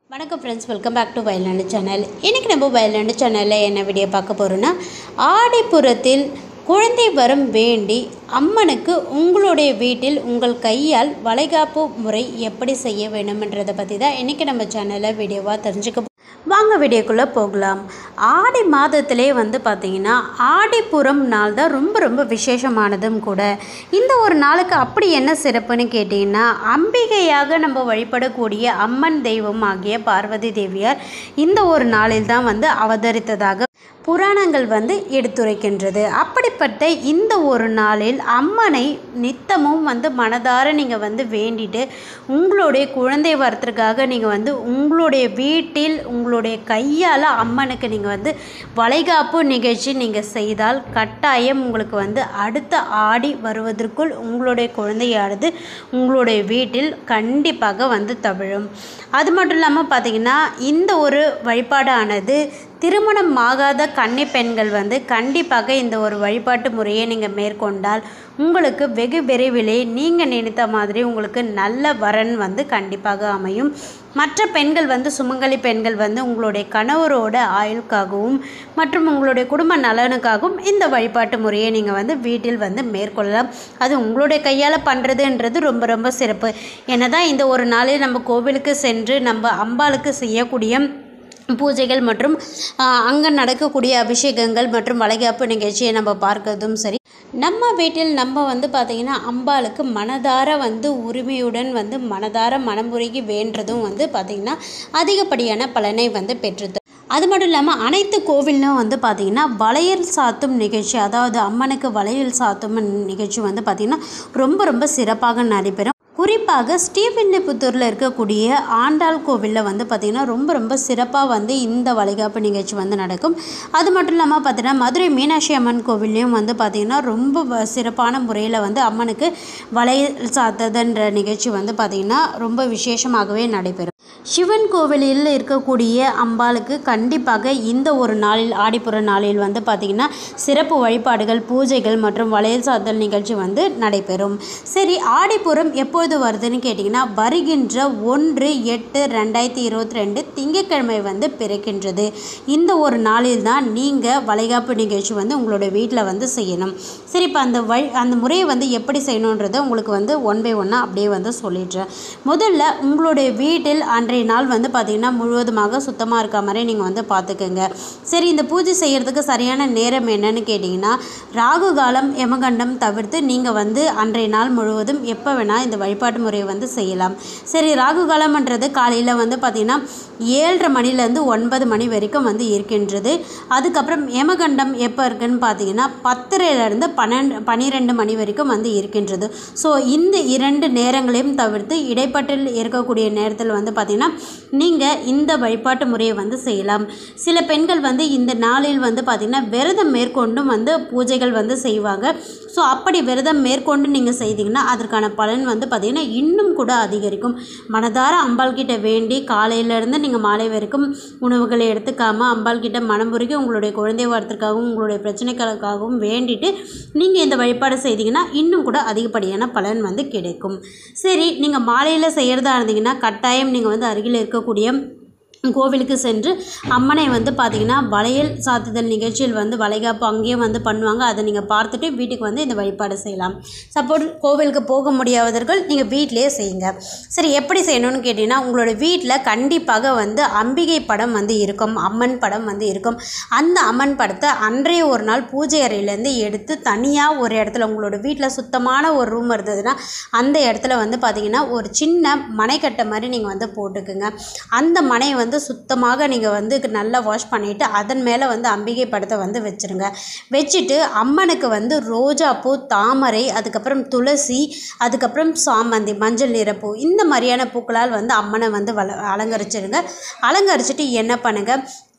வணக்கம் friends welcome back to வயலாண்டு channel இன்றைக்கி நம்ம வயலாண்டு சேனலில் என்ன வீடியோ பார்க்க போகிறோன்னா ஆடிப்புறத்தில் குழந்தை வரம் வேண்டி அம்மனுக்கு உங்களுடைய வீட்டில் உங்கள் கையால் வளைகாப்பு முறை எப்படி செய்ய வேண்டும்ன்றதை பற்றி தான் இன்றைக்கி நம்ம சேனலில் வீடியோவாக தெரிஞ்சுக்க வாங்க வீடியோக்குள்ளே போகலாம் ஆடி மாதத்திலே வந்து பார்த்திங்கன்னா ஆடிப்புறம் நாள் தான் ரொம்ப ரொம்ப விசேஷமானதும் கூட இந்த ஒரு நாளுக்கு அப்படி என்ன சிறப்புன்னு கேட்டிங்கன்னா அம்பிகையாக நம்ம வழிபடக்கூடிய அம்மன் தெய்வம் ஆகிய பார்வதி தேவியார் இந்த ஒரு நாளில் தான் வந்து அவதரித்ததாக புராணங்கள் வந்து எடுத்துரைக்கின்றது அப்படிப்பட்ட இந்த ஒரு நாளில் அம்மனை நித்தமும் வந்து மனதார நீங்கள் வந்து வேண்டிட்டு உங்களுடைய குழந்தை வரத்திற்காக நீங்கள் வந்து உங்களுடைய வீட்டில் உங்களுடைய கையால் அம்மனுக்கு நீங்கள் வந்து வளைகாப்பு நிகழ்ச்சி நீங்கள் செய்தால் கட்டாயம் உங்களுக்கு வந்து அடுத்த ஆடி வருவதற்குள் உங்களுடைய குழந்தையானது உங்களுடைய வீட்டில் கண்டிப்பாக வந்து தவிழும் அது மட்டும் இல்லாமல் பார்த்தீங்கன்னா இந்த ஒரு வழிபாடானது திருமணம் ஆகாத கன்னி பெண்கள் வந்து கண்டிப்பாக இந்த ஒரு வழிபாட்டு முறையை நீங்கள் மேற்கொண்டால் உங்களுக்கு வெகு விரைவிலே நீங்கள் நினைத்த மாதிரி உங்களுக்கு நல்ல வரன் வந்து கண்டிப்பாக அமையும் மற்ற பெண்கள் வந்து சுமங்கலி பெண்கள் வந்து உங்களுடைய கணவரோட ஆயுளுக்காகவும் மற்றும் உங்களுடைய குடும்ப நலனுக்காகவும் இந்த வழிபாட்டு முறையை நீங்கள் வந்து வீட்டில் வந்து மேற்கொள்ளலாம் அது உங்களுடைய கையால் பண்ணுறதுன்றது ரொம்ப ரொம்ப சிறப்பு என்னதான் இந்த ஒரு நாளில் நம்ம கோவிலுக்கு சென்று நம்ம அம்பாளுக்கு செய்யக்கூடிய பூஜைகள் மற்றும் அங்கே நடக்கக்கூடிய அபிஷேகங்கள் மற்றும் வளைகாப்பு நிகழ்ச்சியை நம்ம பார்க்கறதும் சரி நம்ம வீட்டில் நம்ம வந்து பார்த்திங்கன்னா அம்பாளுக்கு மனதார வந்து உரிமையுடன் வந்து மனதார மனமுருகி வேண்டதும் வந்து பார்த்திங்கன்னா அதிகப்படியான பலனை வந்து பெற்றுது அது மட்டும் இல்லாமல் அனைத்து கோவிலும் வந்து பார்த்திங்கன்னா வளையல் சாத்தும் நிகழ்ச்சி அதாவது அம்மனுக்கு வளையல் சாத்தும் நிகழ்ச்சி வந்து பார்த்திங்கன்னா ரொம்ப ரொம்ப சிறப்பாக நடைபெறும் குறிப்பாக ஸ்ரீவில்லிபுத்தூரில் இருக்கக்கூடிய ஆண்டாள் கோவிலில் வந்து பார்த்திங்கன்னா ரொம்ப ரொம்ப சிறப்பாக வந்து இந்த வளைகாப்பு நிகழ்ச்சி வந்து நடக்கும் அது மட்டும் இல்லாமல் பார்த்திங்கன்னா மதுரை மீனாட்சி அம்மன் கோவில்லையும் வந்து பார்த்திங்கன்னா ரொம்ப வ- சிறப்பான முறையில் வந்து அம்மனுக்கு வளையல் சாத்ததுன்ற நிகழ்ச்சி வந்து பார்த்திங்கன்னா ரொம்ப விசேஷமாகவே நடைபெறும் சிவன் கோவிலில் இருக்கக்கூடிய அம்பாளுக்கு கண்டிப்பாக இந்த ஒரு நாளில் ஆடிப்புற நாளில் வந்து பார்த்திங்கன்னா சிறப்பு வழிபாடுகள் பூஜைகள் மற்றும் வளையல் சாத்தல் நிகழ்ச்சி வந்து நடைபெறும் சரி ஆடிப்புறம் எப்பொழுது வருதுன்னு கேட்டிங்கன்னா வருகின்ற ஒன்று எட்டு ரெண்டாயிரத்தி இருபத்தி ரெண்டு திங்கட்கிழமை வந்து பிறக்கின்றது இந்த ஒரு நாளில் தான் நீங்கள் வளைகாப்பு நிகழ்ச்சி வந்து உங்களோட வீட்டில் வந்து செய்யணும் சரி இப்போ அந்த வழி அந்த முறையை வந்து எப்படி செய்யணுன்றதை உங்களுக்கு வந்து ஒன் பை ஒன்னாக அப்படியே வந்து சொல்லிடுறேன் முதல்ல உங்களுடைய வீட்டில் அன்றைய நாள் வந்து பார்த்திங்கன்னா முழுவதுமாக சுத்தமாக இருக்க மாதிரி நீங்கள் வந்து பார்த்துக்கோங்க சரி இந்த பூஜை செய்கிறதுக்கு சரியான நேரம் என்னன்னு கேட்டிங்கன்னா ராகு காலம் யமகண்டம் தவிர்த்து நீங்கள் வந்து அன்றைய நாள் முழுவதும் எப்போ வேணால் இந்த வழிபாட்டு முறையை வந்து செய்யலாம் சரி ராகு காலம்ன்றது காலையில் வந்து பார்த்திங்கன்னா ஏழரை மணிலேருந்து ஒன்பது மணி வரைக்கும் வந்து இருக்கின்றது அதுக்கப்புறம் யமகண்டம் எப்போ இருக்குன்னு பார்த்தீங்கன்னா பத்தரையிலேருந்து பன்னெண்டு பன்னிரெண்டு மணி வரைக்கும் வந்து இருக்கின்றது ஸோ இந்த இரண்டு நேரங்களையும் தவிர்த்து இடைப்பட்டில் இருக்கக்கூடிய நேரத்தில் வந்து பார்த்திங்கன்னா நீங்கள் இந்த வழிபாட்டு முறையை வந்து செய்யலாம் சில பெண்கள் வந்து இந்த நாளில் வந்து பார்த்திங்கன்னா விரதம் மேற்கொண்டும் வந்து பூஜைகள் வந்து செய்வாங்க ஸோ அப்படி விரதம் மேற்கொண்டு நீங்கள் செய்தீங்கன்னா அதற்கான பலன் வந்து பார்த்திங்கன்னா இன்னும் கூட அதிகரிக்கும் மனதார அம்பாள் கிட்ட வேண்டி காலையிலேருந்து நீங்கள் மாலை வரைக்கும் உணவுகளை எடுத்துக்காமல் அம்பாள் கிட்ட மனமுருகி உங்களுடைய குழந்தை வரத்துக்காகவும் உங்களுடைய பிரச்சனைகளுக்காகவும் வேண்டிட்டு நீங்கள் இந்த வழிபாடு செய்தீங்கன்னா இன்னும் கூட அதிகப்படியான பலன் வந்து கிடைக்கும் சரி நீங்கள் மாலையில் செய்கிறதா இருந்தீங்கன்னா கட்டாயம் நீங்கள் வந்து அருகில் இருக்கக்கூடிய கோவிலுக்கு சென்று அம்மனை வந்து பார்த்திங்கன்னா வளையல் சாத்துதல் நிகழ்ச்சியில் வந்து வளைகாப்பு அங்கேயும் வந்து பண்ணுவாங்க அதை நீங்கள் பார்த்துட்டு வீட்டுக்கு வந்து இந்த வழிபாடு செய்யலாம் சப்போஸ் கோவிலுக்கு போக முடியாதவர்கள் நீங்கள் வீட்டிலேயே செய்யுங்க சரி எப்படி செய்யணும்னு கேட்டிங்கன்னா உங்களோட வீட்டில் கண்டிப்பாக வந்து அம்பிகை படம் வந்து இருக்கும் அம்மன் படம் வந்து இருக்கும் அந்த அம்மன் படத்தை அன்றைய ஒரு நாள் பூஜை அறையிலேருந்து எடுத்து தனியாக ஒரு இடத்துல உங்களோட வீட்டில் சுத்தமான ஒரு ரூம் இருந்ததுன்னா அந்த இடத்துல வந்து பார்த்திங்கன்னா ஒரு சின்ன மனைக்கட்டை மாதிரி நீங்கள் வந்து போட்டுக்குங்க அந்த மனையை வந்து சுத்தமாக நீங்கள் வந்து நல்லா வாஷ் பண்ணிவிட்டு அதன் மேலே வந்து அம்பிகை படத்தை வந்து வச்சுருங்க வச்சுட்டு அம்மனுக்கு வந்து ரோஜாப்பூ தாமரை அதுக்கப்புறம் துளசி அதுக்கப்புறம் சாமந்தி மஞ்சள் நிறப்பூ இந்த மாதிரியான பூக்களால் வந்து அம்மனை வந்து வள அலங்கரிச்சிருங்க அலங்கரிச்சிட்டு என்ன பண்ணுங்கள்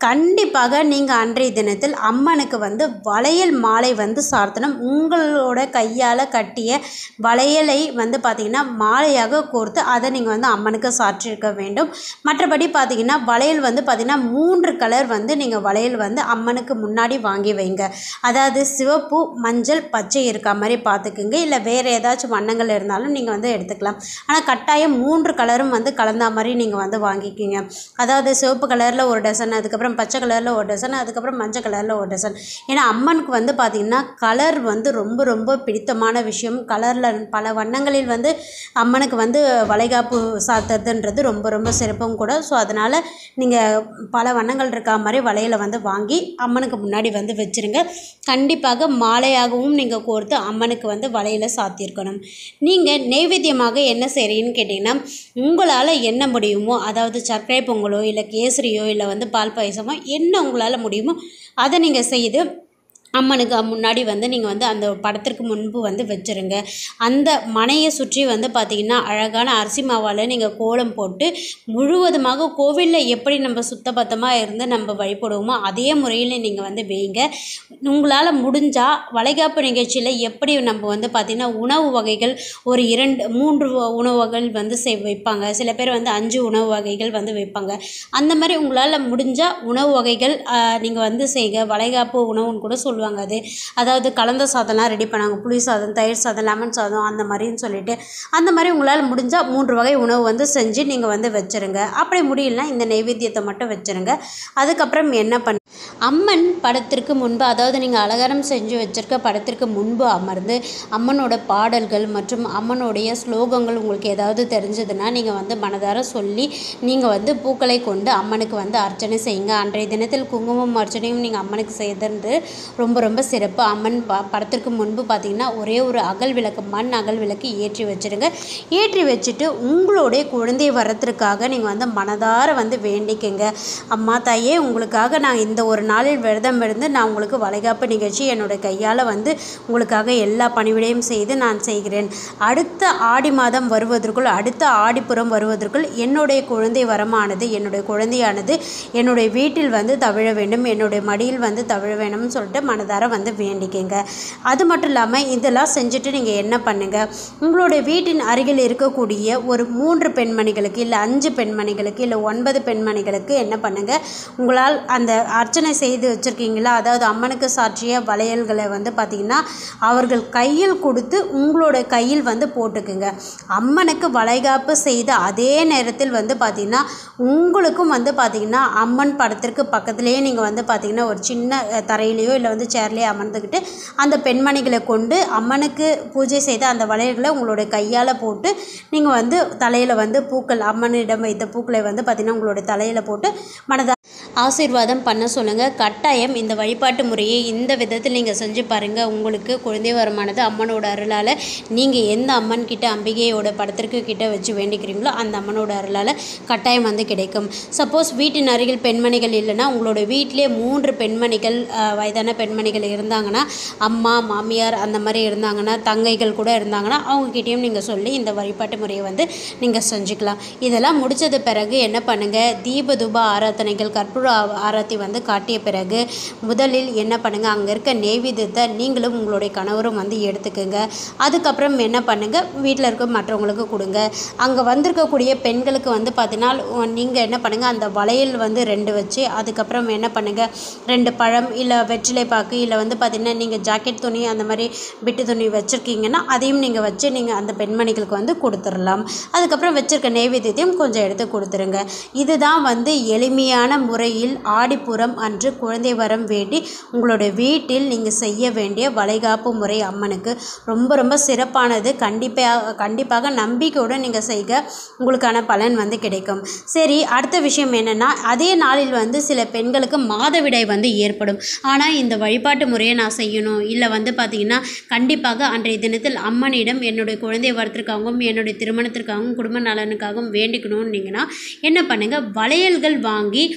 கண்டிப்பாக நீங்கள் அன்றைய தினத்தில் அம்மனுக்கு வந்து வளையல் மாலை வந்து சார்த்தணும் உங்களோட கையால் கட்டிய வளையலை வந்து பார்த்திங்கன்னா மாலையாக கோர்த்து அதை நீங்கள் வந்து அம்மனுக்கு சாற்றிருக்க வேண்டும் மற்றபடி பார்த்திங்கன்னா வளையல் வந்து பார்த்திங்கன்னா மூன்று கலர் வந்து நீங்கள் வளையல் வந்து அம்மனுக்கு முன்னாடி வாங்கி வைங்க அதாவது சிவப்பு மஞ்சள் பச்சை இருக்க மாதிரி பார்த்துக்குங்க இல்லை வேறு ஏதாச்சும் வண்ணங்கள் இருந்தாலும் நீங்கள் வந்து எடுத்துக்கலாம் ஆனால் கட்டாயம் மூன்று கலரும் வந்து கலந்த மாதிரி நீங்கள் வந்து வாங்கிக்கிங்க அதாவது சிவப்பு கலரில் ஒரு டசன் அதுக்கப்புறம் பச்சை கலரில் ஒரு டசன் அதுக்கப்புறம் மஞ்சள் கலரில் ஒரு டசன் ஏன்னா அம்மனுக்கு வந்து பார்த்திங்கன்னா கலர் வந்து ரொம்ப ரொம்ப பிடித்தமான விஷயம் கலரில் பல வண்ணங்களில் வந்து அம்மனுக்கு வந்து வளைகாப்பு சாத்துறதுன்றது ரொம்ப ரொம்ப சிறப்பும் கூட ஸோ அதனால் நீங்கள் பல வண்ணங்கள் இருக்கா மாதிரி வளையலை வந்து வாங்கி அம்மனுக்கு முன்னாடி வந்து வச்சுருங்க கண்டிப்பாக மாலையாகவும் நீங்கள் கோர்த்து அம்மனுக்கு வந்து வளையலை சாத்தியிருக்கணும் நீங்கள் நெய்வேத்தியமாக என்ன செய்கிறீங்கன்னு கேட்டிங்கன்னா உங்களால் என்ன முடியுமோ அதாவது சர்க்கரை பொங்கலோ இல்லை கேசரியோ இல்லை வந்து பால் பாயசமோ என்ன உங்களால் முடியுமோ அதை நீங்கள் செய்து அம்மனுக்கு முன்னாடி வந்து நீங்கள் வந்து அந்த படத்திற்கு முன்பு வந்து வச்சுருங்க அந்த மனையை சுற்றி வந்து பார்த்திங்கன்னா அழகான அரிசி மாவால் நீங்கள் கோலம் போட்டு முழுவதுமாக கோவிலில் எப்படி நம்ம சுத்தபத்தமாக இருந்து நம்ம வழிபடுவோமோ அதே முறையில் நீங்கள் வந்து வைங்க உங்களால் முடிஞ்சால் வளைகாப்பு நிகழ்ச்சியில் எப்படி நம்ம வந்து பார்த்திங்கன்னா உணவு வகைகள் ஒரு இரண்டு மூன்று வ- உணவு வகைகள் வந்து செய் வைப்பாங்க சில பேர் வந்து அஞ்சு உணவு வகைகள் வந்து வைப்பாங்க அந்த மாதிரி உங்களால் முடிஞ்சால் உணவு வகைகள் நீங்கள் வந்து செய்க வளைகாப்பு உணவுன்னு கூட சொல்லுவாங்க அது அதாவது கலந்த சாதம்லாம் ரெடி பண்ணாங்க புளி சாதம் தயிர் சாதம் லெமன் சாதம் அந்த மாதிரின்னு சொல்லிட்டு அந்த மாதிரி உங்களால் முடிஞ்சால் மூன்று வகை உணவு வந்து செஞ்சு நீங்கள் வந்து வச்சுருங்க அப்படி முடியலனா இந்த நைவேத்தியத்தை மட்டும் வச்சுருங்க அதுக்கப்புறம் என்ன பண்ண அம்மன் படத்திற்கு முன்பு அதாவது நீங்கள் அலங்காரம் செஞ்சு வச்சிருக்க படத்திற்கு முன்பு அமர்ந்து அம்மனோட பாடல்கள் மற்றும் அம்மனுடைய ஸ்லோகங்கள் உங்களுக்கு ஏதாவது தெரிஞ்சதுன்னா நீங்கள் வந்து மனதார சொல்லி நீங்கள் வந்து பூக்களை கொண்டு அம்மனுக்கு வந்து அர்ச்சனை செய்யுங்க அன்றைய தினத்தில் குங்குமம் அர்ச்சனையும் நீங்கள் அம்மனுக்கு செய்தது ரொம்ப ரொம்ப சிறப்பு அம்மன் ப- படத்திற்கு முன்பு பார்த்தீங்கன்னா ஒரே ஒரு அகல் விளக்கு மண் அகல் விளக்கு ஏற்றி வச்சிருங்க ஏற்றி வச்சுட்டு உங்களுடைய குழந்தை வரத்திற்காக நீங்கள் வந்து மனதார வந்து வேண்டிக்கங்க அம்மா தாயே உங்களுக்காக நான் இந்த ஒரு நாளில் விரதம் இருந்து நான் உங்களுக்கு வளைகாப்பு நிகழ்ச்சி என்னோட கையால் வந்து உங்களுக்காக எல்லா பணிவிடையும் செய்து நான் செய்கிறேன் அடுத்த ஆடி மாதம் வருவதற்குள் அடுத்த ஆடிப்புறம் வருவதற்குள் என்னுடைய குழந்தை வரமானது என்னுடைய குழந்தையானது என்னுடைய வீட்டில் வந்து தவிழ வேண்டும் என்னுடைய மடியில் வந்து தவிழ வேணும்னு சொல்லிட்டு மனதார வந்து வேண்டிக்கங்க அது மட்டும் இல்லாமல் இதெல்லாம் செஞ்சுட்டு நீங்கள் என்ன பண்ணுங்க உங்களுடைய வீட்டின் அருகில் இருக்கக்கூடிய ஒரு மூன்று பெண்மணிகளுக்கு இல்லை அஞ்சு பெண்மணிகளுக்கு இல்லை ஒன்பது பெண்மணிகளுக்கு என்ன பண்ணுங்க உங்களால் அந்த அர்ச்சனை செய்து வச்சுருக்கீங்களா அதாவது அம்மனுக்கு சாற்றிய வளையல்களை வந்து பார்த்திங்கன்னா அவர்கள் கையில் கொடுத்து உங்களோட கையில் வந்து போட்டுக்குங்க அம்மனுக்கு வளைகாப்பு செய்த அதே நேரத்தில் வந்து பார்த்திங்கன்னா உங்களுக்கும் வந்து பார்த்திங்கன்னா அம்மன் படத்திற்கு பக்கத்துலேயே நீங்கள் வந்து பார்த்திங்கன்னா ஒரு சின்ன அஹ், தரையிலையோ இல்லை வந்து சேர்லேயோ அமர்ந்துக்கிட்டு அந்த பெண்மணிகளை கொண்டு அம்மனுக்கு பூஜை செய்த அந்த வளையல்களை உங்களுடைய கையால் போட்டு நீங்கள் வந்து தலையில் வந்து பூக்கள் அம்மனிடம் வைத்த பூக்களை வந்து பார்த்திங்கன்னா உங்களுடைய தலையில் போட்டு மனதா ஆசீர்வாதம் பண்ண சொல்லுங்கள் கட்டாயம் இந்த வழிபாட்டு முறையை இந்த விதத்தில் நீங்கள் செஞ்சு பாருங்கள் உங்களுக்கு குழந்தை வரமானது அம்மனோட அருளால் நீங்கள் எந்த அம்மன் கிட்ட அம்பிகையோட படத்திற்கு கிட்ட வச்சு வேண்டிக்கிறீங்களோ அந்த அம்மனோட அருளால் கட்டாயம் வந்து கிடைக்கும் சப்போஸ் வீட்டின் அருகில் பெண்மணிகள் இல்லைன்னா உங்களோட வீட்டிலே மூன்று பெண்மணிகள் அஹ், வயதான பெண்மணிகள் இருந்தாங்கன்னா அம்மா மாமியார் அந்த மாதிரி இருந்தாங்கன்னா தங்கைகள் கூட இருந்தாங்கன்னா அவங்கக்கிட்டேயும் நீங்கள் சொல்லி இந்த வழிபாட்டு முறையை வந்து நீங்கள் செஞ்சுக்கலாம் இதெல்லாம் முடிச்சது பிறகு என்ன பண்ணுங்கள் தீப தூப ஆராதனைகள் கற்பூர ஆ- ஆரத்தி வந்து காட்டிய பிறகு முதலில் என்ன பண்ணுங்கள் அங்கே இருக்க நெய்வேத்தியத்தை நீங்களும் உங்களுடைய கணவரும் வந்து எடுத்துக்கோங்க அதுக்கப்புறம் என்ன பண்ணுங்கள் வீட்டில் இருக்க மற்றவங்களுக்கு கொடுங்க அங்கே வந்திருக்கக்கூடிய பெண்களுக்கு வந்து பார்த்தீங்கன்னா நீங்கள் என்ன பண்ணுங்கள் அந்த வளையல் வந்து ரெண்டு வச்சு அதுக்கப்புறம் என்ன பண்ணுங்கள் ரெண்டு பழம் இல்லை வெற்றிலை பாக்கு இல்லை வந்து பார்த்திங்கன்னா நீங்கள் ஜாக்கெட் துணி அந்த மாதிரி பிட்டு துணி வச்சுருக்கீங்கன்னா அதையும் நீங்கள் வச்சு நீங்கள் அந்த பெண்மணிகளுக்கு வந்து கொடுத்துடலாம் அதுக்கப்புறம் வச்சுருக்க நெய்வேத்தியத்தையும் கொஞ்சம் எடுத்து கொடுத்துருங்க இதுதான் வந்து எளிமையான முறையில் ஆடிப்புறம் அன்று குழந்தை வரம் வேண்டி உங்களுடைய வீட்டில் நீங்கள் செய்ய வேண்டிய வளைகாப்பு முறை அம்மனுக்கு ரொம்ப ரொம்ப சிறப்பானது கண்டிப்பாக கண்டிப்பாக நம்பிக்கையோடு நீங்கள் செய்க உங்களுக்கான பலன் வந்து கிடைக்கும் சரி அடுத்த விஷயம் என்னென்னா அதே நாளில் வந்து சில பெண்களுக்கு மாதவிடாய் வந்து ஏற்படும் ஆனால் இந்த வழிபாட்டு முறையை நான் செய்யணும் இல்லை வந்து பார்த்திங்கன்னா கண்டிப்பாக அன்றைய தினத்தில் அம்மனிடம் என்னுடைய குழந்தை வரத்திற்காகவும் என்னுடைய திருமணத்திற்காகவும் குடும்ப நலனுக்காகவும் வேண்டிக்கணும்னீங்கன்னா என்ன பண்ணுங்கள் வளையல்கள் வாங்கி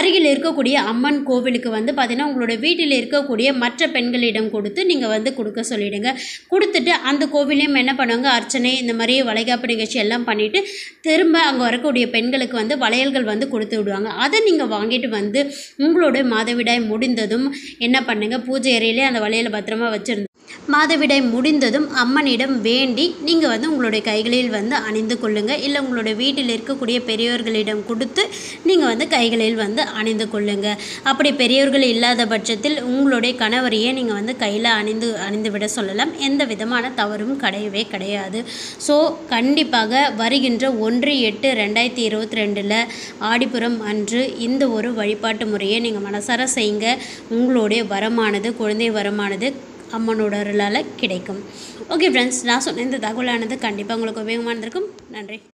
அருகில் இருக்கக்கூடிய அம்மன் கோவிலுக்கு வந்து பார்த்தீங்கன்னா உங்களோட வீட்டில் இருக்கக்கூடிய மற்ற பெண்களிடம் கொடுத்து நீங்கள் வந்து கொடுக்க சொல்லிடுங்க கொடுத்துட்டு அந்த கோவிலையும் என்ன பண்ணுவாங்க அர்ச்சனை இந்த மாதிரி வளைகாப்பு நிகழ்ச்சி எல்லாம் பண்ணிவிட்டு திரும்ப அங்கே வரக்கூடிய பெண்களுக்கு வந்து வளையல்கள் வந்து கொடுத்து விடுவாங்க அதை நீங்கள் வாங்கிட்டு வந்து உங்களோட மாதவிடாய் முடிந்ததும் என்ன பண்ணுங்க பூஜை அறையிலே அந்த வளையலை பத்திரமா வச்சுருந்து மாதவிடாய் முடிந்ததும் அம்மனிடம் வேண்டி நீங்கள் வந்து உங்களுடைய கைகளில் வந்து அணிந்து கொள்ளுங்கள் இல்லை உங்களுடைய வீட்டில் இருக்கக்கூடிய பெரியவர்களிடம் கொடுத்து நீங்கள் வந்து கைகளில் வந்து அணிந்து கொள்ளுங்கள் அப்படி பெரியவர்கள் இல்லாத பட்சத்தில் உங்களுடைய கணவரையே நீங்கள் வந்து கையில் அணிந்து அணிந்து விட சொல்லலாம் எந்த விதமான தவறும் கிடையவே கிடையாது ஸோ கண்டிப்பாக வருகின்ற ஒன்று எட்டு ரெண்டாயிரத்தி இருபத்தி ரெண்டில் ஆடிப்புறம் அன்று இந்த ஒரு வழிபாட்டு முறையை நீங்கள் மனசார செய்யுங்க உங்களுடைய வரமானது குழந்தை வரமானது அம்மனோட அருளால் கிடைக்கும் ஓகே ஃப்ரெண்ட்ஸ் நான் சொன்ன இந்த தகவலானது கண்டிப்பாக உங்களுக்கு உபயோகமாக இருந்திருக்கும் நன்றி